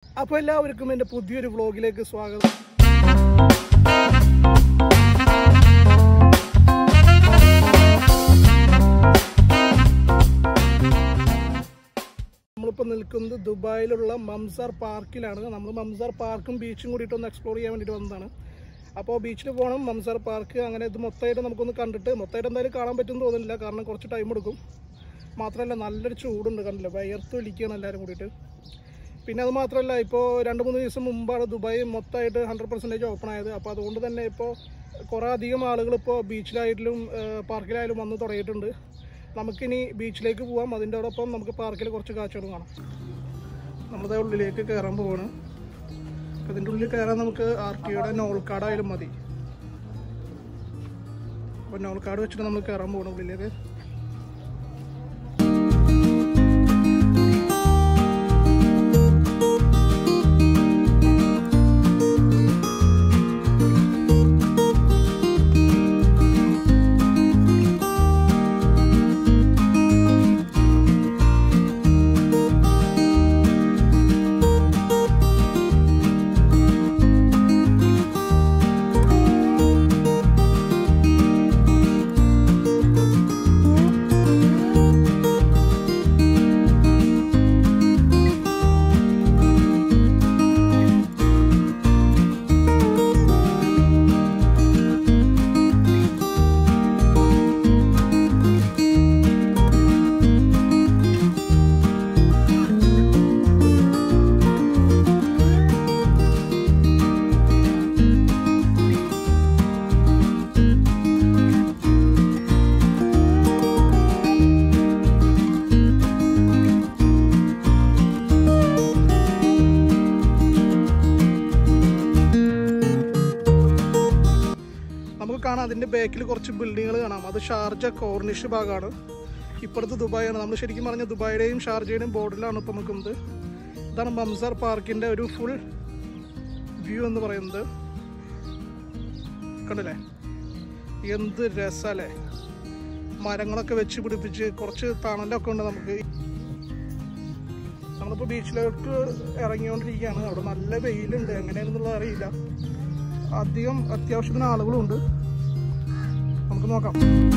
അപ്പോൾ എല്ലാവർക്കും എൻ്റെ പുതിയൊരു വ്ളോഗിലേക്ക് സ്വാഗതം നമ്മളിപ്പോൾ നിൽക്കുന്നത് ദുബായിലുള്ള മംസാർ പാർക്കിലാണ് നമ്മൾ മംസാർ പാർക്കും ബീച്ചും കൂടിയിട്ട് ഒന്ന് എക്സ്പ്ലോർ ചെയ്യാൻ വേണ്ടിയിട്ട് വന്നതാണ് അപ്പോൾ ബീച്ചിൽ പോകണം മംസാർ പാർക്ക് അങ്ങനെ ഇത് മൊത്തമായിട്ട് നമുക്കൊന്ന് കണ്ടിട്ട് മൊത്തമായിട്ട് എന്തായാലും കാണാൻ പറ്റുമെന്ന് തോന്നുന്നില്ല കാരണം കുറച്ച് ടൈം എടുക്കും മാത്രമല്ല നല്ലൊരു ചൂടുണ്ട് കണ്ടില്ല വയർത്ത് വലിക്കുകയാണ് എല്ലാവരും കൂടിയിട്ട് പിന്നെ അത് മാത്രമല്ല ഇപ്പോൾ രണ്ട് മൂന്ന് ദിവസം മുമ്പാണ് ദുബായ് മൊത്തമായിട്ട് ഹൺഡ്രഡ് പെർസെൻറ്റേജ് ഓപ്പൺ ആയത് അപ്പോൾ അതുകൊണ്ട് തന്നെ ഇപ്പോൾ കുറേ അധികം ആളുകൾ ഇപ്പോൾ ബീച്ചിലായാലും ഏഹ്, പാർക്കിലായാലും വന്ന് തുടങ്ങിയിട്ടുണ്ട് നമുക്കിനി ബീച്ചിലേക്ക് പോവാം അതിൻ്റെ ഒപ്പം നമുക്ക് പാർക്കിൽ കുറച്ച് കാഴ്ചകൾ കാണാം നമ്മളിത് ഉള്ളിലേക്ക് കയറാൻ പോവാണ് അപ്പോൾ ഇതിൻ്റെ ഉള്ളിൽ കയറാൻ നമുക്ക് ആർ ടിയുടെ നോൾ കാർഡായാലും മതി അപ്പോൾ നോൾ കാർഡ് വെച്ചിട്ട് നമ്മൾ കയറാൻ പോകണം ഉള്ളിലേക്ക് നമുക്ക് കാണാം അതിൻ്റെ ബാക്കിൽ കുറച്ച് ബിൽഡിങ്ങുകൾ കാണാം അത് ഷാർജ കോർണിഷ് ഭാഗമാണ് ഇപ്പുറത്ത് ദുബായാണ് നമ്മൾ ശരിക്കും പറഞ്ഞ ദുബായുടെയും ഷാർജയുടെയും ബോർഡിലാണ് ഇപ്പോൾ നിൽക്കുന്നത് ഇതാണ് മംസാർ പാർക്കിൻ്റെ ഒരു ഫുൾ വ്യൂ എന്ന് പറയുന്നത് കണ്ടില്ലേ എന്ത് രസമല്ലേ മരങ്ങളൊക്കെ വെച്ച് പിടിപ്പിച്ച് കുറച്ച് തണലൊക്കെ ഉണ്ട് നമുക്ക് നമ്മളിപ്പോൾ ബീച്ചിലോട്ട് ഇറങ്ങിക്കൊണ്ടിരിക്കുകയാണ് അവിടെ നല്ല വെയിലുണ്ട് എങ്ങനെയാണെന്നുള്ളത് അറിയില്ല അധികം അത്യാവശ്യത്തിന് ആളുകളുണ്ട് നമുക്ക് നോക്കാം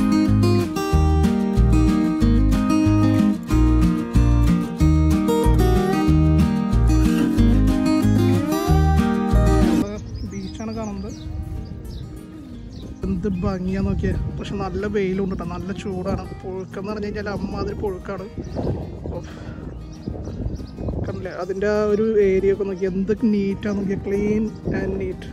നമ്മള് ബീച്ചാണ് കാണുന്നത് എന്ത് ഭംഗിയാ നോക്കിയേ പക്ഷെ നല്ല വെയിലുണ്ട് കേട്ടോ നല്ല ചൂടാണ് പുഴുക്കെന്ന് പറഞ്ഞു കഴിഞ്ഞാൽ അമ്മാതിരി പുഴുക്കാണ് ഓഫ്. കണ്ടില്ലേ അതിൻ്റെ ആ ഒരു ഏരിയ ഒക്കെ നോക്കി എന്ത് നീറ്റാണ് നോക്കിയാൽ ക്ലീൻ ആൻഡ് നീറ്റ്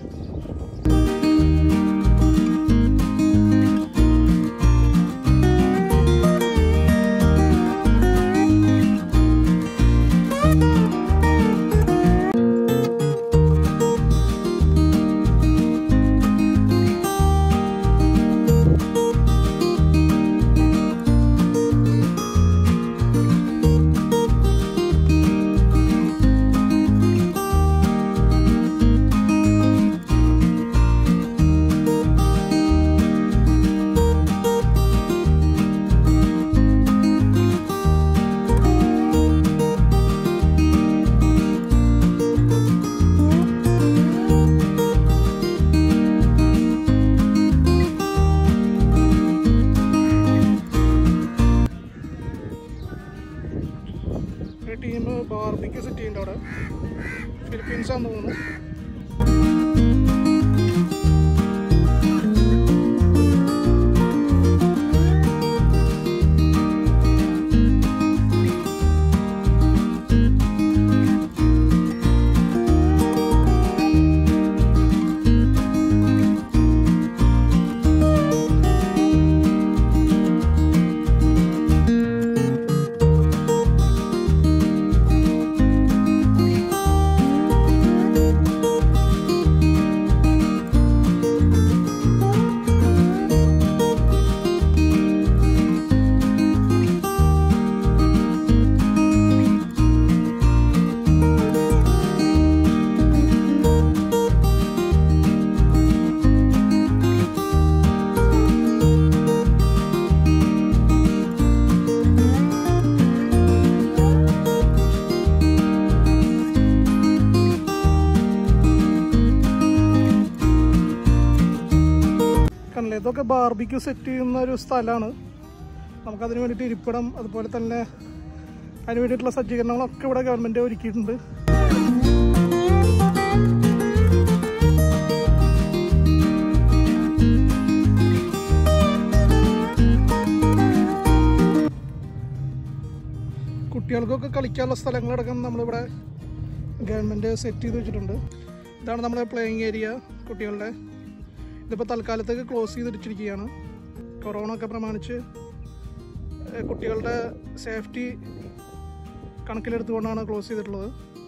ഒരു ടീം ബാർബിക്ക് സെറ്റ് ചെയ്യുന്നുണ്ട് അവിടെ ഫിലിപ്പീൻസ് ആണെന്ന് തോന്നുന്നു ഇതൊക്കെ ബാർബിക്യൂ സെറ്റ് ചെയ്യുന്ന ഒരു സ്ഥലമാണ് നമുക്കതിന് വേണ്ടിയിട്ട് ഇരിപ്പിടം അതുപോലെ തന്നെ അതിന് വേണ്ടിയിട്ടുള്ള സജ്ജീകരണങ്ങളൊക്കെ ഇവിടെ ഗവൺമെൻറ് ഒരുക്കിയിട്ടുണ്ട് കുട്ടികൾക്കൊക്കെ കളിക്കാനുള്ള സ്ഥലങ്ങളടക്കം നമ്മളിവിടെ ഗവൺമെൻറ് സെറ്റ് ചെയ്ത് വെച്ചിട്ടുണ്ട് ഇതാണ് നമ്മുടെ പ്ലേയിങ് ഏരിയ കുട്ടികളുടെ ഇതിപ്പോൾ തൽക്കാലത്തേക്ക് ക്ലോസ് ചെയ്തിരിച്ചിരിക്കുകയാണ് കൊറോണ ഒക്കെ പ്രമാണിച്ച് ഏഹ്, കുട്ടികളുടെ സേഫ്റ്റി കണക്കിലെടുത്തുകൊണ്ടാണ് ക്ലോസ് ചെയ്തിട്ടുള്ളത്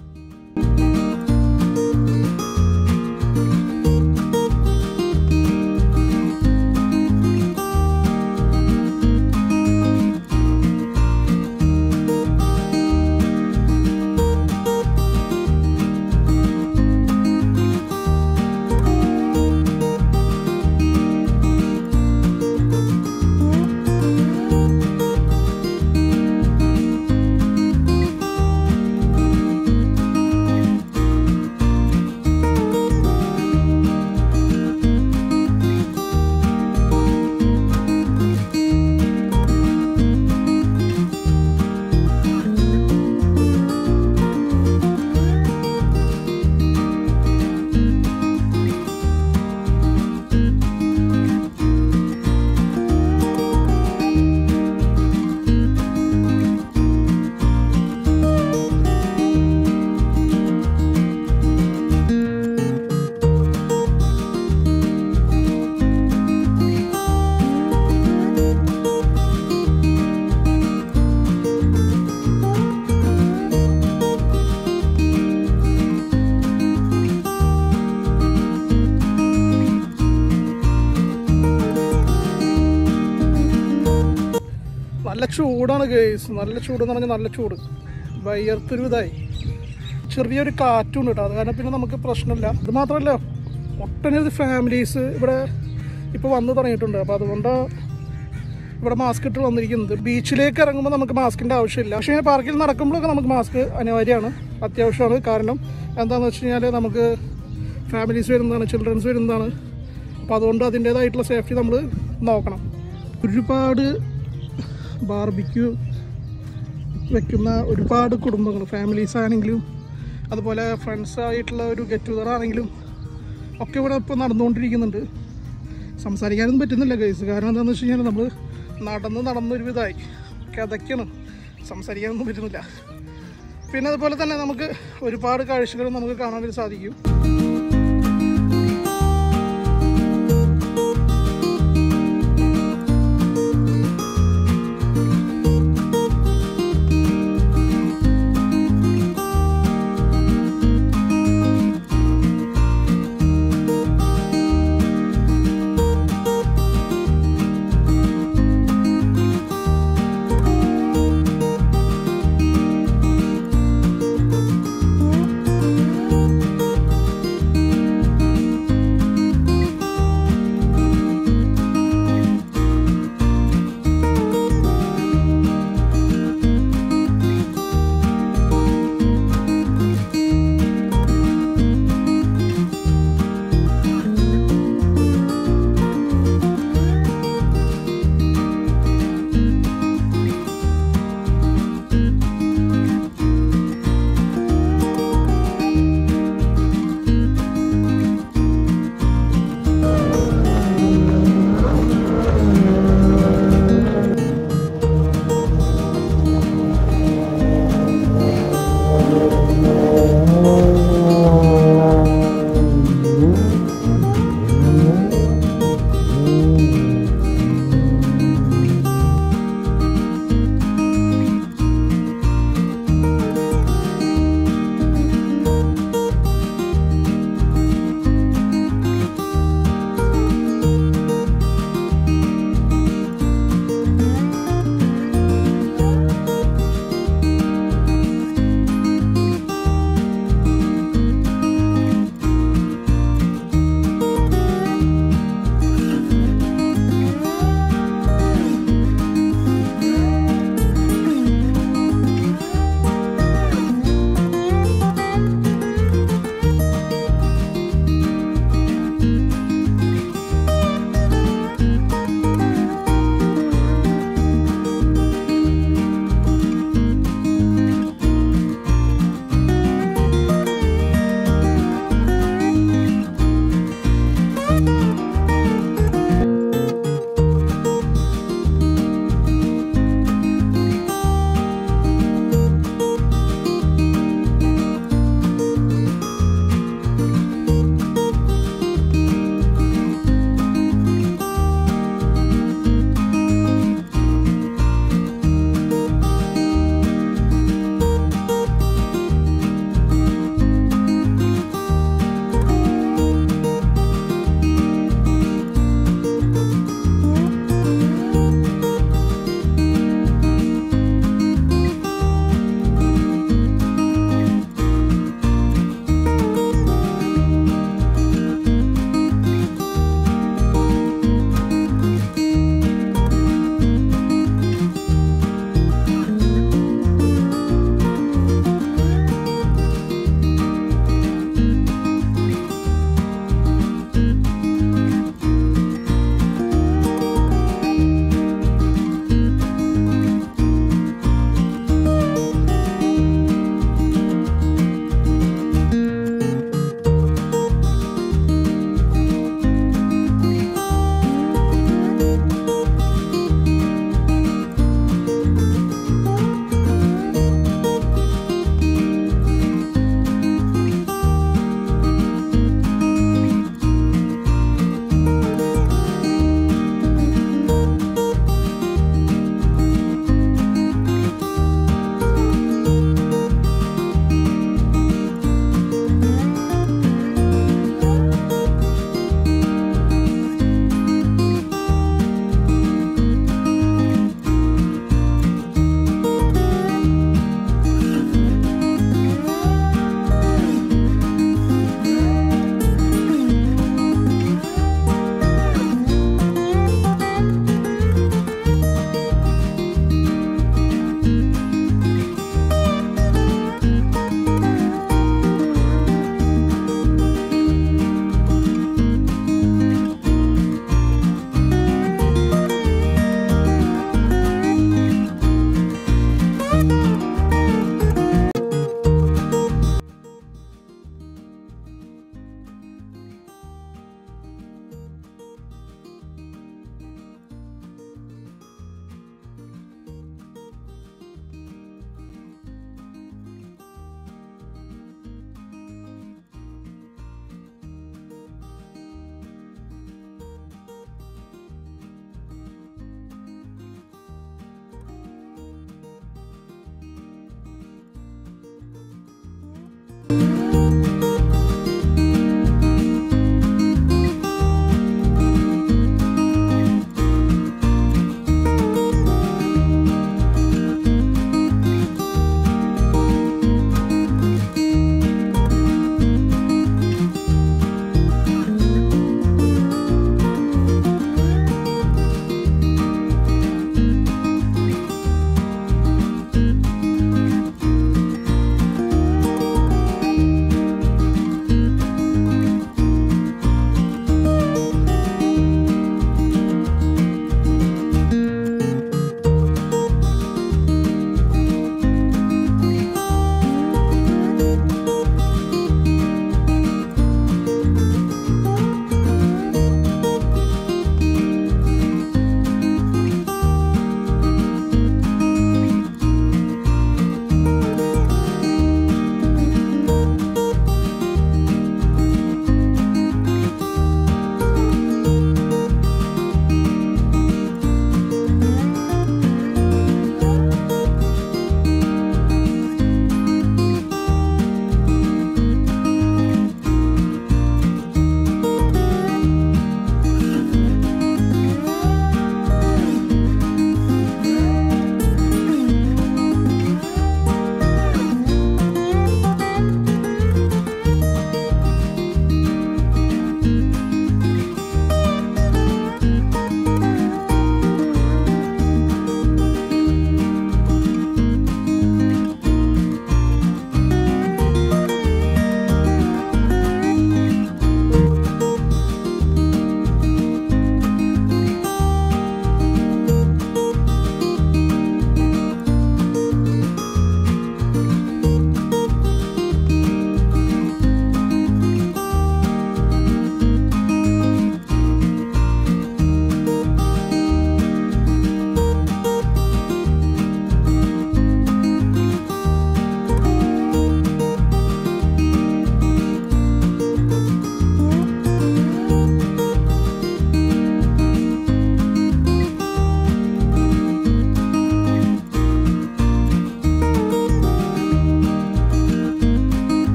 നല്ല ചൂടാണ് ഗേസ് നല്ല ചൂട് എന്ന് പറഞ്ഞാൽ നല്ല ചൂട് വയ്യർത്തൊരു ഇതായി ചെറിയൊരു കാറ്റുണ്ട് കേട്ടോ അത് കാരണം പിന്നെ നമുക്ക് പ്രശ്നമില്ല ഇത് മാത്രമല്ല ഒട്ടനവധി ഫാമിലീസ് ഇവിടെ ഇപ്പോൾ വന്നു തുടങ്ങിയിട്ടുണ്ട് അപ്പോൾ അതുകൊണ്ട് ഇവിടെ മാസ്ക് ഇട്ട് വന്നിരിക്കുന്നത് ബീച്ചിലേക്ക് ഇറങ്ങുമ്പോൾ നമുക്ക് മാസ്കിൻ്റെ ആവശ്യമില്ല പക്ഷേ പാർക്കിൽ നടക്കുമ്പോഴൊക്കെ നമുക്ക് മാസ്ക് അനിവാര്യമാണ് അത്യാവശ്യമാണ് കാരണം എന്താണെന്ന് വെച്ച് കഴിഞ്ഞാൽ നമുക്ക് ഫാമിലീസ് വരുന്നതാണ് ചിൽഡ്രൻസ് വരുന്നതാണ് അപ്പോൾ അതുകൊണ്ട് അതിൻ്റേതായിട്ടുള്ള സേഫ്റ്റി നമ്മൾ നോക്കണം ഒരുപാട് ബാർബിക്യൂ വെക്കുന്ന ഒരുപാട് കുടുംബങ്ങൾ ഫാമിലീസ് ആണെങ്കിലും അതുപോലെ ഫ്രണ്ട്സ് ആയിട്ടുള്ള ഒരു ഗെറ്റ് ടുഗദർ ആണെങ്കിലും ഒക്കെ ഇവിടെ ഇപ്പോൾ നടന്നുകൊണ്ടിരിക്കുന്നുണ്ട് സംസാരിക്കാനൊന്നും പറ്റുന്നില്ല ഗൈസ് കാരണം എന്താണെന്ന് വെച്ച് കഴിഞ്ഞാൽ നമ്മൾ നടന്ന് നടന്നൊരു വിധമായി കിതയ്ക്കണം സംസാരിക്കാനൊന്നും പറ്റുന്നില്ല പിന്നെ അതുപോലെ തന്നെ നമുക്ക് ഒരുപാട് കാഴ്ചകൾ നമുക്ക് കാണാൻ വേണ്ടി സാധിക്കും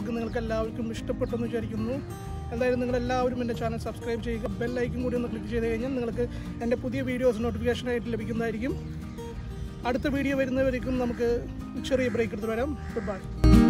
വ്ളോഗ് നിങ്ങൾക്ക് എല്ലാവർക്കും ഇഷ്ടപ്പെട്ടെന്ന് വിചാരിക്കുന്നു എന്തായാലും നിങ്ങൾ എല്ലാവരും എൻ്റെ ചാനൽ സബ്സ്ക്രൈബ് ചെയ്യുക ബെൽ ലൈക്കും കൂടി ഒന്ന് ക്ലിക്ക് ചെയ്ത് കഴിഞ്ഞാൽ നിങ്ങൾക്ക് എൻ്റെ പുതിയ വീഡിയോസ് നോട്ടിഫിക്കേഷനായിട്ട് ലഭിക്കുന്നതായിരിക്കും അടുത്ത വീഡിയോ വരുന്നവരേക്കും നമുക്ക് ചെറിയ ബ്രേക്ക് എടുത്ത് വരാം ഗുഡ് ബൈ